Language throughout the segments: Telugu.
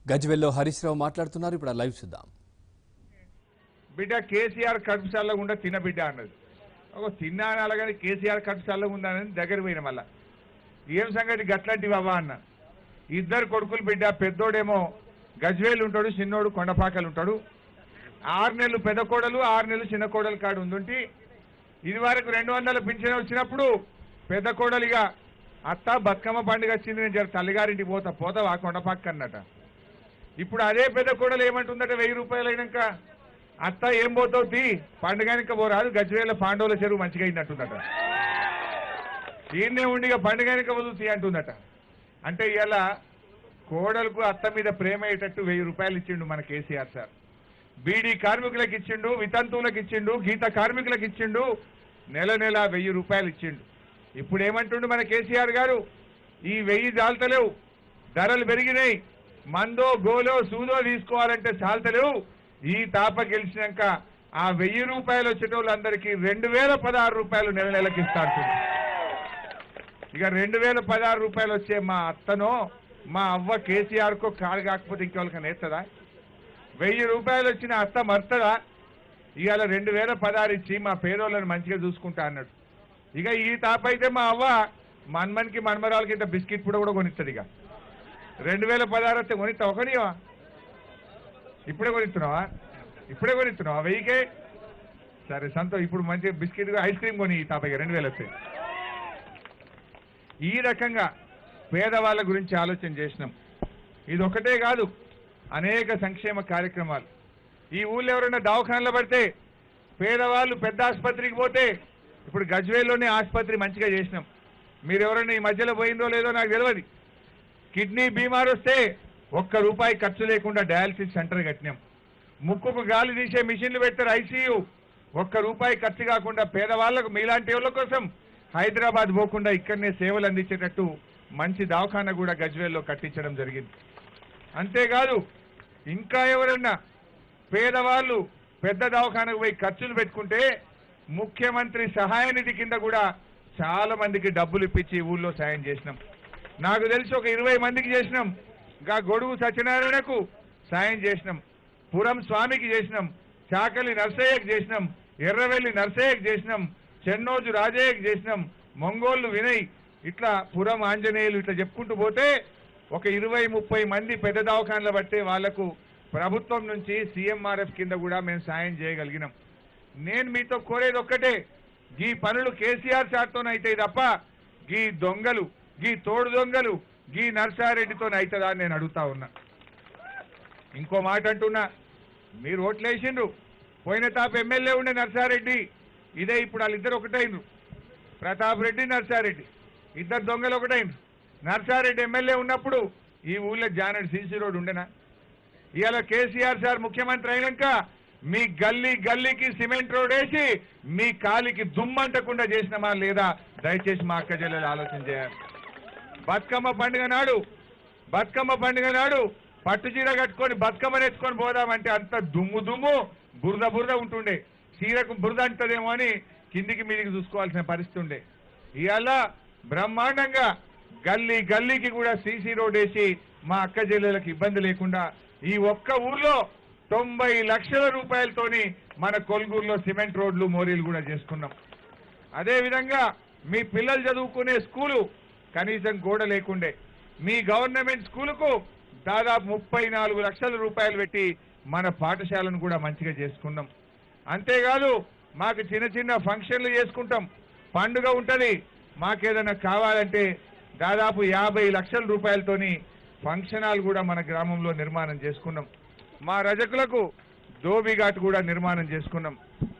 గజ్వెల్లో హరీష్ రావు మాట్లాడుతున్నారు ఇప్పుడు ఆ లైవ్ చూద్దాం బిడ్డ కేసీఆర్ కడుపు చల్లగుండా తిన బిడ్డ అన్నది ఒక తిన్నా అని అలాగని కేసీఆర్ కడుపు చల్లగుండా అని దగ్గర పోయిన మళ్ళా ఏం సంగతి గట్లాంటివి అవ్వా అన్న ఇద్దరు కొడుకులు బిడ్డ పెద్దోడేమో గజ్వేలు ఉంటాడు చిన్నోడు కొండపాకలు ఉంటాడు ఆరు నెలలు పెద్ద కోడలు ఆరు నెలలు చిన్న కోడలు కాడు ఉందుంటి ఇది వరకు రెండు వందల పింఛన్ వచ్చినప్పుడు పెద్ద కోడలిగా అత్త బతుకమ్మ పండుగ వచ్చింది నేను జర తల్లిగారింటికి పోతా పోతావా కొండపాక అన్నట ఇప్పుడు అదే పెద్ద కోడలు ఏమంటుందట వెయ్యి రూపాయలు అయినాక అత్త ఏం పోతావు తీ పండుగనిక పోరాదు గజ్వేల పాండవుల చెరువు మంచిగా అయినట్టుందట ఈయన్నే ఉండిగా పండుగనిక వదులు తీ అంటుందట అంటే ఇలా కోడలకు అత్త మీద ప్రేమ అయ్యేటట్టు వెయ్యి రూపాయలు ఇచ్చిండు మన కేసీఆర్ సార్ బీడీ కార్మికులకు ఇచ్చిండు వితంతువులకు ఇచ్చిండు గీత కార్మికులకు ఇచ్చిండు నెల నెల వెయ్యి రూపాయలు ఇచ్చిండు ఇప్పుడు ఏమంటుండు మన కేసీఆర్ గారు ఈ వెయ్యి జాలతలేవు ధరలు పెరిగినాయి మందో గోలో సూదో తీసుకోవాలంటే చాలతలేవు ఈ తాప గెలిచినాక ఆ వెయ్యి రూపాయలు వచ్చేటోళ్ళందరికీ రెండు వేల పదహారు రూపాయలు నెల నెలకి ఇస్తారు ఇక రెండు వేల పదహారు రూపాయలు వచ్చే మా అత్తనో మా అవ్వ కేసీఆర్కో కాదు కాకపోతే ఇంకెవరికైనా ఎత్తదా వెయ్యి రూపాయలు వచ్చిన అత్త మర్తదా ఇవాళ రెండు వేల పదహారు ఇచ్చి మా పేదోళ్ళని మంచిగా చూసుకుంటా అన్నాడు ఇక ఈ తాప అయితే మా అవ్వ మన్మన్కి మన్మరాలకి ఇంత బిస్కెట్ కూడా కూడా కొనిస్తుంది ఇక రెండు వేల పదహారు వస్తే కొనిస్తావా కొనియవా ఇప్పుడే కొనిస్తున్నావా ఇప్పుడే కొనిస్తున్నావా వెయ్యికే సరే సంతో ఇప్పుడు మంచి బిస్కెట్ ఐస్ క్రీమ్ కొని ఈ తాప ఇక రెండు వేలు వస్తాయి ఈ రకంగా పేదవాళ్ళ గురించి ఆలోచన చేసినాం ఇది ఒకటే కాదు అనేక సంక్షేమ కార్యక్రమాలు ఈ ఊళ్ళో ఎవరైనా దవాఖానలో పడితే పేదవాళ్ళు పెద్ద ఆసుపత్రికి పోతే ఇప్పుడు గజ్వేల్లోనే ఆసుపత్రి మంచిగా చేసినాం మీరు ఎవరైనా ఈ మధ్యలో పోయిందో లేదో నాకు తెలియదు కిడ్నీ బీమార్ వస్తే ఒక్క రూపాయి ఖర్చు లేకుండా డయాలసిస్ సెంటర్ కట్టినాం ముక్కుకు గాలి తీసే మిషన్లు పెట్టారు ఐసీయూ ఒక్క రూపాయి ఖర్చు కాకుండా పేదవాళ్లకు మీలాంటి వాళ్ళ కోసం హైదరాబాద్ పోకుండా ఇక్కడనే సేవలు అందించేటట్టు మంచి దవాఖాన కూడా గజ్వేల్లో కట్టించడం జరిగింది అంతేకాదు ఇంకా ఎవరన్నా పేదవాళ్ళు పెద్ద దవాఖానకు పోయి ఖర్చులు పెట్టుకుంటే ముఖ్యమంత్రి సహాయ నిధి కింద కూడా చాలా మందికి డబ్బులు ఇప్పించి ఊళ్ళో సాయం చేసినాం నాకు తెలిసి ఒక ఇరవై మందికి చేసినాం ఇంకా గొడుగు సత్యనారాయణకు సాయం చేసినాం పురం స్వామికి చేసినాం చాకలి నర్సయ్యకి చేసినాం ఎర్రవెల్లి నర్సయ్యకి చేసినాం చెన్నోజు రాజయ్యకి చేసినాం మంగోళ్ళు వినయ్ ఇట్లా పురం ఆంజనేయులు ఇట్లా చెప్పుకుంటూ పోతే ఒక ఇరవై ముప్పై మంది పెద్ద దవాఖానలు బట్టే వాళ్లకు ప్రభుత్వం నుంచి సీఎంఆర్ఎఫ్ కింద కూడా మేము సాయం చేయగలిగినాం నేను మీతో కోరేది ఒక్కటే ఈ పనులు కేసీఆర్ సార్తోనైతే తప్ప గీ దొంగలు గీ తోడు దొంగలు గీ నర్సారెడ్డితో అవుతుందా అని నేను అడుగుతా ఉన్నా ఇంకో మాట అంటున్నా మీరు ఓట్లేసిండ్రు పోయిన తాపు ఎమ్మెల్యే ఉండే నర్సారెడ్డి ఇదే ఇప్పుడు వాళ్ళిద్దరు ఒకటైండ్రు ప్రతాప్ రెడ్డి నర్సారెడ్డి ఇద్దరు దొంగలు ఒకటైండ్రు నర్సారెడ్డి ఎమ్మెల్యే ఉన్నప్పుడు ఈ ఊళ్ళో జానెడ్ సీసీ రోడ్ ఉండేనా ఇవాళ కేసీఆర్ సార్ ముఖ్యమంత్రి అయినాక మీ గల్లీ గల్లీకి సిమెంట్ రోడ్ వేసి మీ కాలికి దుమ్మంటకుండా చేసినమా లేదా దయచేసి మా అక్క చెల్లెలు ఆలోచన చేయాలి బతుకమ్మ పండుగ నాడు బతుకమ్మ పండుగ నాడు పట్టు చీర కట్టుకొని బతుకమ్మ నెత్తుకొని పోదామంటే అంత దుమ్ము దుమ్ము బురద బురద ఉంటుండే చీరకు బురద అంటదేమో అని కిందికి మీదికి చూసుకోవాల్సిన పరిస్థితి ఉండే ఇవాళ బ్రహ్మాండంగా గల్లీ గల్లీకి కూడా సీసీ రోడ్ వేసి మా అక్క చెల్లెలకు ఇబ్బంది లేకుండా ఈ ఒక్క ఊర్లో తొంభై లక్షల రూపాయలతోని మన కొల్గూరులో సిమెంట్ రోడ్లు మోరీలు కూడా చేసుకున్నాం అదే విధంగా మీ పిల్లలు చదువుకునే స్కూలు కనీసం గోడ లేకుండే మీ గవర్నమెంట్ స్కూలుకు దాదాపు ముప్పై నాలుగు లక్షల రూపాయలు పెట్టి మన పాఠశాలను కూడా మంచిగా చేసుకున్నాం అంతేకాదు మాకు చిన్న చిన్న ఫంక్షన్లు చేసుకుంటాం పండుగ ఉంటది మాకేదైనా కావాలంటే దాదాపు యాభై లక్షల రూపాయలతోని ఫంక్షన్ హాల్ కూడా మన గ్రామంలో నిర్మాణం చేసుకున్నాం మా రజకులకు ధోబిఘాట్ కూడా నిర్మాణం చేసుకున్నాం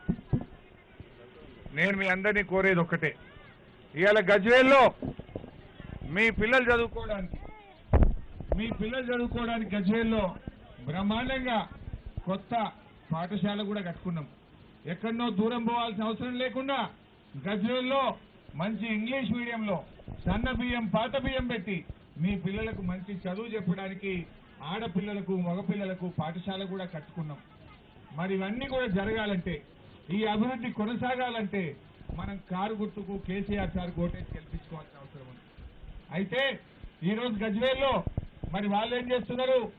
నేను మీ అందరినీ కోరేది ఒక్కటే ఇవాళ గజ్వేల్లో మీ పిల్లలు చదువుకోవడానికి మీ పిల్లలు చదువుకోవడానికి గజ్వేల్లో బ్రహ్మాండంగా కొత్త పాఠశాల కూడా కట్టుకున్నాం ఎక్కడనో దూరం పోవాల్సిన అవసరం లేకుండా గజ్వేల్లో మంచి ఇంగ్లీష్ మీడియంలో సన్న బియ్యం పాత బియ్యం పెట్టి మీ పిల్లలకు మంచి చదువు చెప్పడానికి ఆడపిల్లలకు మగపిల్లలకు పాఠశాల కూడా కట్టుకున్నాం మరి ఇవన్నీ కూడా జరగాలంటే ఈ అభివృద్ధి కొనసాగాలంటే మనం కారు గుర్తుకు కేసీఆర్ సార్ ఓటేసి గెలిపించుకోవాల్సిన అవసరం ఉంది అయితే ఈ రోజు గజ్వేల్లో మరి వాళ్ళు ఏం చేస్తున్నారు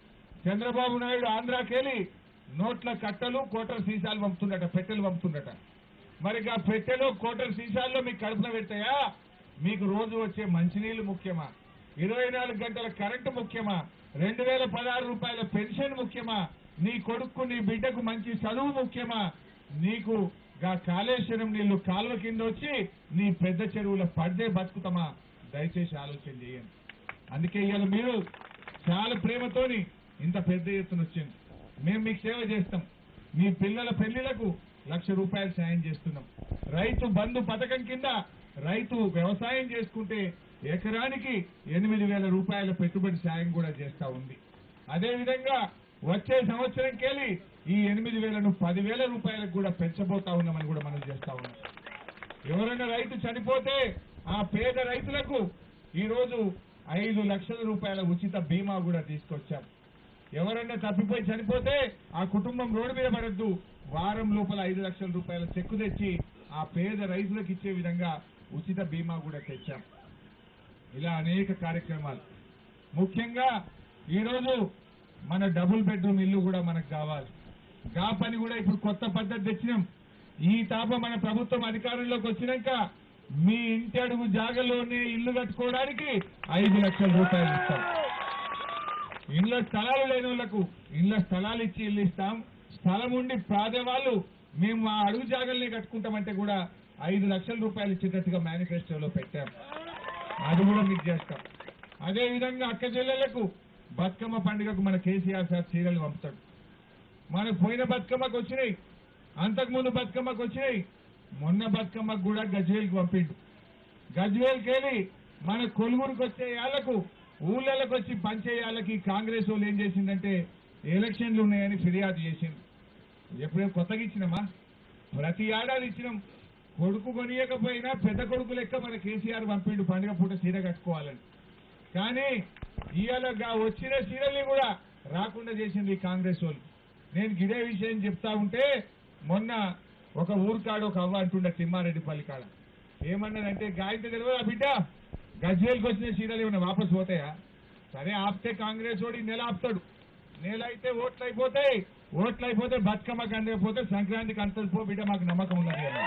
చంద్రబాబు నాయుడు ఆంధ్రాకెళ్ళి నోట్ల కట్టలు కోటల సీసాలు పంపుతుండట పెట్టెలు పంపుతుండట మరి ఆ పెట్టెలు కోటల సీసాల్లో మీకు కడుపున పెడతాయా మీకు రోజు వచ్చే మంచినీళ్లు ముఖ్యమా ఇరవై నాలుగు గంటల కరెంటు ముఖ్యమా రెండు వేల పదహారు రూపాయల పెన్షన్ ముఖ్యమా నీ కొడుకు నీ బిడ్డకు మంచి చదువు ముఖ్యమా నీకు గా కాళేశ్వరం నీళ్లు కాలువ కింద వచ్చి నీ పెద్ద చెరువుల పడ్డే బతుకుతామా దయచేసి ఆలోచన చేయండి అందుకే ఇవాళ మీరు చాలా ప్రేమతోని ఇంత పెద్ద ఎత్తున వచ్చింది మేము మీకు సేవ చేస్తాం మీ పిల్లల పెళ్లిలకు లక్ష రూపాయలు సాయం చేస్తున్నాం రైతు బంధు పథకం కింద రైతు వ్యవసాయం చేసుకుంటే ఎకరానికి ఎనిమిది వేల రూపాయల పెట్టుబడి సాయం కూడా చేస్తా ఉంది అదేవిధంగా వచ్చే సంవత్సరంకెళ్ళి ఈ ఎనిమిది వేలను పదివేల రూపాయలకు కూడా పెంచబోతా ఉన్నామని కూడా మనం చేస్తా ఉన్నాం ఎవరైనా రైతు చనిపోతే ఆ పేద రైతులకు ఈ రోజు ఐదు లక్షల రూపాయల ఉచిత బీమా కూడా తీసుకొచ్చాం ఎవరైనా తప్పిపోయి చనిపోతే ఆ కుటుంబం రోడ్డు మీద పడద్దు వారం లోపల ఐదు లక్షల రూపాయల చెక్కు తెచ్చి ఆ పేద రైతులకు ఇచ్చే విధంగా ఉచిత బీమా కూడా తెచ్చాం ఇలా అనేక కార్యక్రమాలు ముఖ్యంగా ఈరోజు మన డబుల్ బెడ్రూమ్ ఇల్లు కూడా మనకు కావాలి గా పని కూడా ఇప్పుడు కొత్త పద్ధతి తెచ్చినాం ఈ తాప మన ప్రభుత్వం అధికారంలోకి వచ్చినాక మీ ఇంటి అడుగు జాగలోనే ఇల్లు కట్టుకోవడానికి ఐదు లక్షల రూపాయలు ఇస్తాం ఇళ్ల స్థలాలు లేని వాళ్ళకు ఇళ్ల స్థలాలు ఇచ్చి ఇల్లు ఇస్తాం స్థలం ఉండి పేదవాళ్ళు మేము ఆ అడుగు జాగల్ని కట్టుకుంటామంటే కూడా ఐదు లక్షల రూపాయలు ఇచ్చేటట్టుగా మేనిఫెస్టోలో పెట్టాం అది కూడా మీకు చేస్తాం అదే విధంగా అక్క చెల్లెలకు బతుకమ్మ పండుగకు మన కేసీఆర్ సార్ చీరలు పంపుతాడు మనకు పోయిన బతుకమ్మకు వచ్చినాయి అంతకుముందు బతుకమ్మకు వచ్చినాయి మొన్న బతుకమ్మకు కూడా గజ్వేల్కి పంపిండు గజ్వేల్కి వెళ్ళి మన కొలుగురికి వచ్చే యాళ్లకు ఊళ్ళకి వచ్చి పంచేయాళ్ళకి కాంగ్రెస్ వాళ్ళు ఏం చేసిందంటే ఎలక్షన్లు ఉన్నాయని ఫిర్యాదు చేసింది ఎప్పుడేం కొత్తగా ఇచ్చినామా ప్రతి ఏడాది ఇచ్చినాం కొడుకు కొనియకపోయినా పెద్ద కొడుకు లెక్క మన కేసీఆర్ పంపిండు పండుగ పూట చీర కట్టుకోవాలని కానీ ఇవాళ గా- వచ్చిన చీరల్ని కూడా రాకుండా చేసింది ఈ కాంగ్రెస్ వాళ్ళు నేను ఇదే విషయం చెప్తా ఉంటే మొన్న ఒక ఊరు కాడ ఒక అవ్వ అంటుండే తిమ్మారెడ్డిపల్లి కాడ ఏమన్నదంటే గాయత్రి తెలియదు ఆ బిడ్డ గజ్వేల్కి వచ్చిన చీరలు ఏమైనా వాపస్ పోతాయా సరే ఆపితే కాంగ్రెస్ వాడు ఈ నెల ఆపుతాడు నెల అయితే ఓట్లు అయిపోతాయి ఓట్లు అయిపోతే బతుకమ్మకి అందకపోతే సంక్రాంతికి అంతది పో బిడ్డ మాకు నమ్మకం ఉన్నది అని.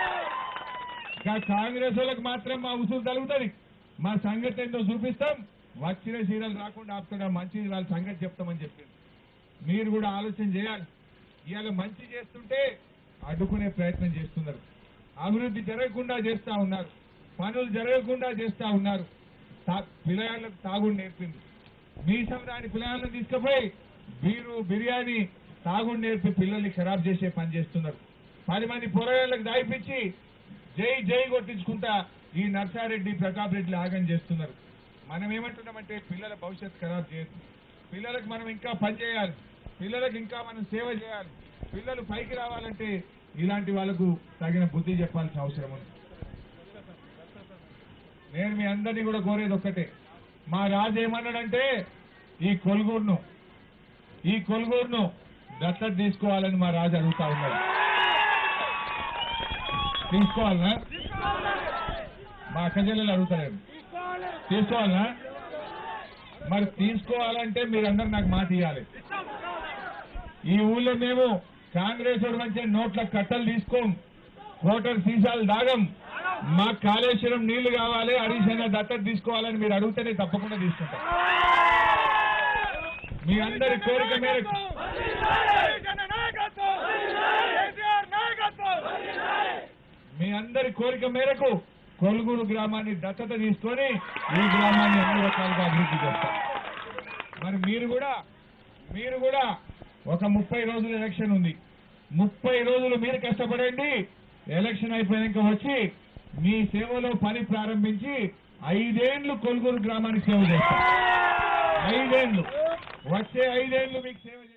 ఇంకా కాంగ్రెస్ వాళ్ళకి మాత్రం మా ఉసులు తలుగుతుంది మా సంగతి ఏంటో చూపిస్తాం వచ్చిన చీరలు రాకుండా ఆపుతాడా మంచి వాళ్ళ సంగతి చెప్తామని చెప్పింది మీరు కూడా ఆలోచన చేయాలి ఇవాళ మంచి చేస్తుంటే అడ్డుకునే ప్రయత్నం చేస్తున్నారు అభివృద్ధి జరగకుండా చేస్తా ఉన్నారు పనులు జరగకుండా చేస్తా ఉన్నారు తా- పిల్లలకు తాగుడు నేర్పింది మీసం రాని పిల్లలను తీసుకుపోయి బీరు బిర్యానీ తాగుడు నేర్పి పిల్లల్ని ఖరాబ్ చేసే పని చేస్తున్నారు పది మంది పొరగాళ్ళకి దాయిపించి జై జై కొట్టించుకుంటా ఈ నర్సారెడ్డి ప్రతాప్ రెడ్డి ఆగం చేస్తున్నారు మనం ఏమంటున్నామంటే పిల్లల భవిష్యత్ ఖరాబ్ చేయదు పిల్లలకు మనం ఇంకా పని చేయాలి పిల్లలకు ఇంకా మనం సేవ చేయాలి పిల్లలు పైకి రావాలంటే ఇలాంటి వాళ్ళకు తగిన బుద్ధి చెప్పాల్సిన అవసరం ఉంది నేను మీ అందరినీ కూడా కోరేది ఒక్కటే మా రాజు ఏమన్నాడంటే ఈ కొలుగూరును ఈ కొలుగూరును దత్తత తీసుకోవాలని మా రాజు అడుగుతా ఉన్నాడు తీసుకోవాలనా మా అక్క చెల్లెలు అడుగుతారేమో తీసుకోవాలనా మరి తీసుకోవాలంటే మీరందరూ నాకు మాట ఇవ్వాలి ఈ ఊళ్ళో మేము కాంగ్రెస్ వాడు మంచి నోట్ల కట్టలు తీసుకోం కోటర్ సీసాలు దాగం మా కాళేశ్వరం నీళ్లు కావాలి హరీష్ అన్న దత్తత తీసుకోవాలని మీరు అడిగితేనే తప్పకుండా తీసుకుంటాం మీ అందరి కోరిక మేరకు మీ అందరి కోరిక మేరకు కొలుగురు గ్రామాన్ని దత్తత తీసుకొని ఈ గ్రామాన్ని అన్ని రకాలుగా అభివృద్ధి చేస్తాం మరి మీరు కూడా మీరు కూడా ఒక ముప్పై రోజుల ఎలక్షన్ ఉంది ముప్పై రోజులు మీరు కష్టపడండి ఎలక్షన్ అయిపోయాక వచ్చి మీ సేవలో పని ప్రారంభించి ఐదేండ్లు కొలుగురు గ్రామానికి సేవ చేస్తాం ఐదేండ్లు వచ్చే ఐదేండ్లు మీకు సేవ చేస్తాం